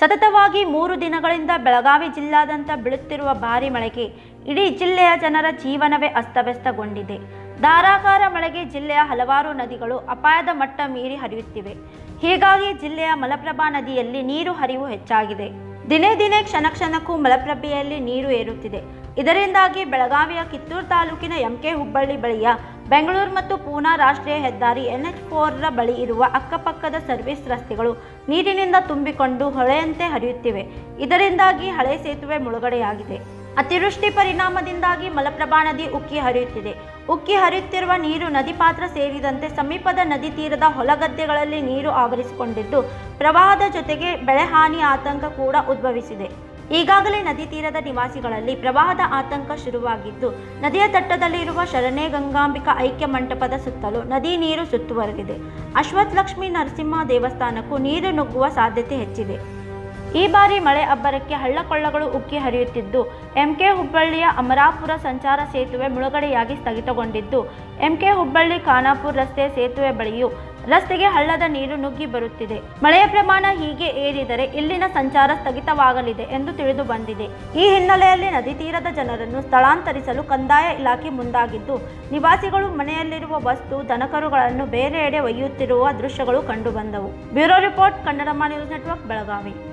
ಸತತವಾಗಿ ಮೂರು ದಿನಗಳಿಂದ ಬೆಳಗಾವಿ ಜಿಲ್ಲಾದ್ಯಂತ ಬೀಳುತ್ತಿರುವ ಭಾರಿ ಮಳೆಗೆ ಇಡೀ ಜಿಲ್ಲೆಯ ಜನರ ಜೀವನವೇ ಅಸ್ತವ್ಯಸ್ತಗೊಂಡಿದೆ ಧಾರಾಕಾರ ಮಳೆಗೆ ಜಿಲ್ಲೆಯ ಹಲವಾರು ನದಿಗಳು ಅಪಾಯದ ಮಟ್ಟ ಮೀರಿ ಹರಿಯುತ್ತಿವೆ ಹೀಗಾಗಿ ಜಿಲ್ಲೆಯ ಮಲಪ್ರಭಾ ನದಿಯಲ್ಲಿ ನೀರು ಹರಿವು ಹೆಚ್ಚಾಗಿದೆ ದಿನೇ ದಿನೇ ಕ್ಷಣ ಕ್ಷಣಕ್ಕೂ ಮಲಪ್ರಭೆಯಲ್ಲಿ ನೀರು ಏರುತ್ತಿದೆ ಇದರಿಂದಾಗಿ ಬೆಳಗಾವಿಯ ಕಿತ್ತೂರು ತಾಲೂಕಿನ ಎಂಕೆ ಹುಬ್ಬಳ್ಳಿ ಬಳಿಯ ಬೆಂಗಳೂರು ಮತ್ತು ಪೂನಾ ರಾಷ್ಟ್ರೀಯ ಹೆದ್ದಾರಿ ಎನ್ಎಚ್ ಫೋರ್ರ ಬಳಿ ಇರುವ ಅಕ್ಕಪಕ್ಕದ ಸರ್ವಿಸ್ ರಸ್ತೆಗಳು ನೀರಿನಿಂದ ತುಂಬಿಕೊಂಡು ಹೊಳೆಯಂತೆ ಹರಿಯುತ್ತಿವೆ ಇದರಿಂದಾಗಿ ಹಳೆ ಸೇತುವೆ ಮುಳುಗಡೆಯಾಗಿದೆ ಅತಿವೃಷ್ಟಿ ಪರಿಣಾಮದಿಂದಾಗಿ ಮಲಪ್ರಭಾ ನದಿ ಉಕ್ಕಿ ಹರಿಯುತ್ತಿದೆ ಉಕ್ಕಿ ಹರಿಯುತ್ತಿರುವ ನೀರು ನದಿ ಪಾತ್ರ ಸೇರಿದಂತೆ ಸಮೀಪದ ನದಿ ತೀರದ ಹೊಲಗದ್ದೆಗಳಲ್ಲಿ ನೀರು ಆವರಿಸಿಕೊಂಡಿದ್ದು ಪ್ರವಾಹದ ಜೊತೆಗೆ ಬೆಳೆ ಹಾನಿ ಆತಂಕ ಕೂಡ ಉದ್ಭವಿಸಿದೆ ಈಗಾಗಲೇ ನದಿ ತೀರದ ನಿವಾಸಿಗಳಲ್ಲಿ ಪ್ರವಾಹದ ಆತಂಕ ಶುರುವಾಗಿದ್ದು ನದಿಯ ತಟ್ಟದಲ್ಲಿರುವ ಶರಣೆ ಗಂಗಾಂಬಿಕಾ ಐಕ್ಯ ಮಂಟಪದ ಸುತ್ತಲೂ ನದಿ ನೀರು ಸುತ್ತುವರೆದಿದೆ ಅಶ್ವಥ್ ಲಕ್ಷ್ಮೀ ನರಸಿಂಹ ದೇವಸ್ಥಾನಕ್ಕೂ ನೀರು ನುಗ್ಗುವ ಸಾಧ್ಯತೆ ಹೆಚ್ಚಿದೆ ಈ ಬಾರಿ ಮಳೆ ಅಬ್ಬರಕ್ಕೆ ಹಳ್ಳಕೊಳ್ಳಗಳು ಉಕ್ಕಿ ಹರಿಯುತ್ತಿದ್ದು ಎಂಕೆ ಹುಬ್ಬಳ್ಳಿಯ ಅಮರಾಪುರ ಸಂಚಾರ ಸೇತುವೆ ಮುಳುಗಡೆಯಾಗಿ ಸ್ಥಗಿತಗೊಂಡಿದ್ದು ಎಂಕೆ ಹುಬ್ಬಳ್ಳಿ ಖಾನಾಪುರ ರಸ್ತೆ ಸೇತುವೆ ಬಳಿಯೂ ರಸ್ತೆಗೆ ಹಳ್ಳದ ನೀರು ನುಗ್ಗಿ ಬರುತ್ತಿದೆ ಮಳೆಯ ಪ್ರಮಾಣ ಹೀಗೆ ಏರಿದರೆ ಇಲ್ಲಿನ ಸಂಚಾರ ಸ್ಥಗಿತವಾಗಲಿದೆ ಎಂದು ತಿಳಿದು ಬಂದಿದೆ ಈ ಹಿನ್ನೆಲೆಯಲ್ಲಿ ನದಿ ತೀರದ ಜನರನ್ನು ಸ್ಥಳಾಂತರಿಸಲು ಕಂದಾಯ ಇಲಾಖೆ ಮುಂದಾಗಿದ್ದು ನಿವಾಸಿಗಳು ಮನೆಯಲ್ಲಿರುವ ವಸ್ತು ದನಕರುಗಳನ್ನು ಬೇರೆಡೆ ಒಯ್ಯುತ್ತಿರುವ ದೃಶ್ಯಗಳು ಕಂಡುಬಂದವು bureau report Kannada news network Belagavi